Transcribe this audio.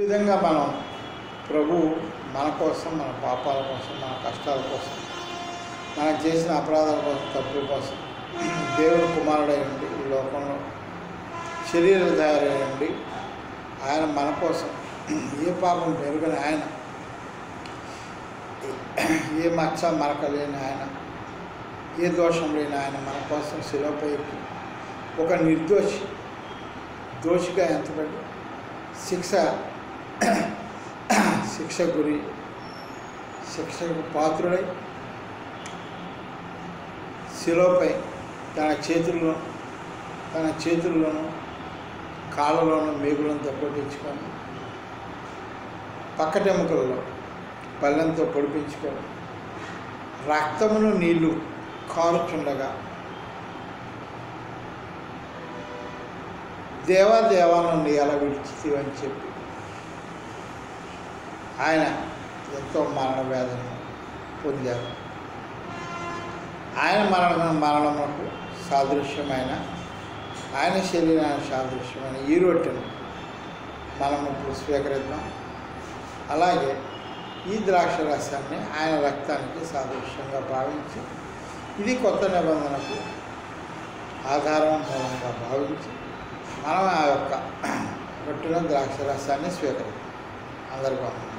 విధంగా మనం ప్రభు మన కోసం మన పాపాల కోసం మన కష్టాల కోసం మనం చేసిన అపరాధాల కోసం తప్పుల కోసం దేవుడు కుమారుడై ఉండి ఈ లోకంలో శరీరం తయారై ఉండి ఆయన మన కోసం ఏ పాపం పెరుగని ఆయన ఏ మచ్చ మరక లేని ఆయన ఏ దోషం లేని ఆయన మన కోసం శిలపై ఒక నిర్దోషి దోషిగా ఎంతబడి శిక్ష శిక్ష గురి శిక్షకు పాత్రుడై శిలోపై తన చేతుల్లో తన చేతుల్లోనూ కాళ్ళలోనూ మేగులను దెబ్బతించుకొని పక్కటెముకలలో పళ్ళెంతో పొడిపించుకొని రక్తమును నీళ్లు కారుచుండగా దేవా దేవా నన్ను ఎలా విడిచితివి అని చెప్పి ఆయన ఎంతో మరణ వేదన పొందారు ఆయన మరణ మరణములకు సాదృశ్యమైన ఆయన శరీరానికి సాదృశ్యమైన ఈ రొట్టెను మనం ఇప్పుడు స్వీకరిద్దాం అలాగే ఈ ద్రాక్ష రసాన్ని ఆయన రక్తానికి సాదృశ్యంగా భావించి ఇది కొత్త నిబంధనకు ఆధారం మూలంగా భావించి మనం ఆ యొక్క రొట్టెలో ద్రాక్ష రసాన్ని స్వీకరిద్దాం అందరికీ వందనాలు.